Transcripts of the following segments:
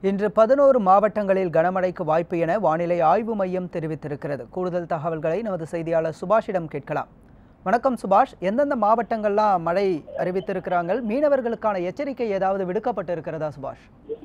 இன்று பதினோரு மாவட்டங்களில் கனமழைக்கு வாய்ப்பு என வானிலை ஆய்வு மையம் தெரிவித்திருக்கிறது கூடுதல் தகவல்களை நமது செய்தியாளர் சுபாஷிடம் கேட்கலாம் வணக்கம் சுபாஷ் எந்தெந்த மாவட்டங்கள்லாம் மழை அறிவித்திருக்கிறாங்க மீனவர்களுக்கான எச்சரிக்கை ஏதாவது விடுக்கப்பட்டிருக்கிறதா சுபாஷ்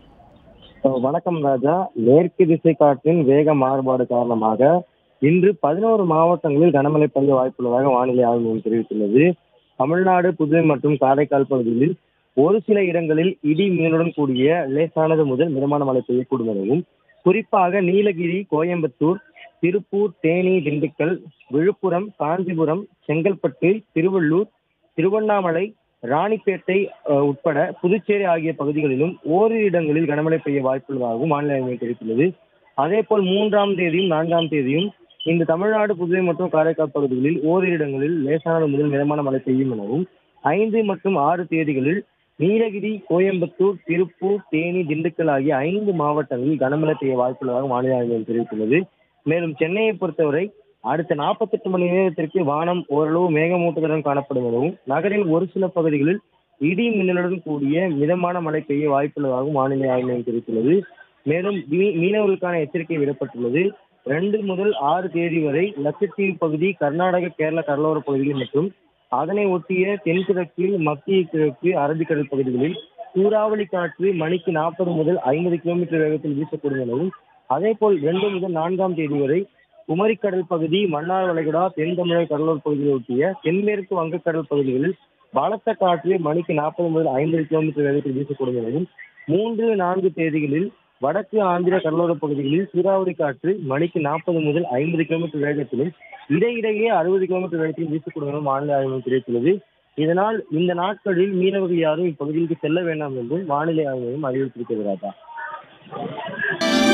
வணக்கம் ராஜா மேற்கு திசை காற்றின் வேக மாறுபாடு காரணமாக இன்று பதினோரு மாவட்டங்களில் கனமழை பெய்ய வாய்ப்புள்ளதாக வானிலை ஆய்வு மையம் தெரிவித்துள்ளது தமிழ்நாடு புதுவை மற்றும் காரைக்கால் பகுதிகளில் ஒரு சில இடங்களில் இடி மின்னலுடன் கூடிய லேசானது முதல் மிதமான மழை பெய்யக்கூடும் எனவும் குறிப்பாக நீலகிரி கோயம்புத்தூர் திருப்பூர் தேனி திண்டுக்கல் விழுப்புரம் காஞ்சிபுரம் செங்கல்பட்டு திருவள்ளூர் திருவண்ணாமலை ராணிப்பேட்டை அஹ், உட்பட புதுச்சேரி ஆகிய பகுதிகளிலும் ஓரிரு இடங்களில் கனமழை பெய்ய வாய்ப்புள்ளதாகவும் வானிலை ஆய்வு மையம் தெரிவித்துள்ளது அதேபோல் மூன்றாம் தேதியும் நான்காம் தேதியும் இந்த தமிழ்நாடு புதுவை மற்றும் காரைக்கால் பகுதிகளில் ஓரிரு இடங்களில் லேசானது முதல் மிதமான மழை பெய்யும் எனவும் ஐந்து மற்றும் ஆறு தேதிகளில் நீலகிரி கோயம்புத்தூர் திருப்பூர் தேனி திண்டுக்கல் ஆகிய ஐந்து மாவட்டங்களில் கனமழை பெய்ய வாய்ப்புள்ளதாக வானிலை ஆய்வு மையம் தெரிவித்துள்ளது மேலும் சென்னையை பொறுத்தவரை அடுத்த நாற்பத்தெட்டு மணி நேரத்திற்கு வானம் ஓரளவு மேகமூட்டத்துடன் காணப்படும் எனவும் நகரின் ஒரு சில பகுதிகளில் இடி மின்னலுடன் கூடிய மிதமான மழை பெய்ய வாய்ப்புள்ளதாகவும் வானிலை ஆய்வு மையம் தெரிவித்துள்ளது மேலும் மீ- மீனவர்களுக்கான எச்சரிக்கை விடப்பட்டுள்ளது ரெண்டு முதல் ஆறு தேதி வரை லட்சத்தீவு பகுதி கர்நாடக கேரள கடலோர பகுதிகள் மற்றும் அதனை ஒட்டிய தென்கிழக்கு மத்திய கிழக்கு அரபிக்கடல் பகுதிகளில் சூறாவளி காற்று மணிக்கு நாற்பது முதல் ஐம்பது கிலோமீட்டர் வேகத்தில் வீசக்கூடும் எனவும் அதேபோல் ரெண்டு முதல் நான்காம் தேதி வரை குமரிக்கடல் பகுதி மன்னார் வளைகுடா தென் தமிழக கடலோர பகுதிகளை ஒட்டிய தென்மேற்கு வங்கக்கடல் பகுதிகளில் பலத்த காற்று மணிக்கு நாற்பது முதல் ஐம்பது கிலோமீட்டர் வேகத்தில் வீசக்கூடும் எனவும் மூன்று நான்கு தேதிகளில் வடக்கு ஆந்திர கடலோர பகுதிகளில் சூறாவளி காற்று மணிக்கு நாற்பது முதல் ஐம்பது கிலோமீட்டர் வேகத்திலும் இடையிடையே அறுபது கிலோமீட்டர் வேகத்தில் வீசக்கூடும் என வானிலை ஆய்வு மையம் தெரிவித்துள்ளது இதனால் இந்த நாட்களில் மீனவர்கள் யாரும் இப்பகுதிக்கு செல்ல வேண்டாம் என்றும் வானிலை ஆய்வு மையம் அறிவித்திருக்கிறது ராஜா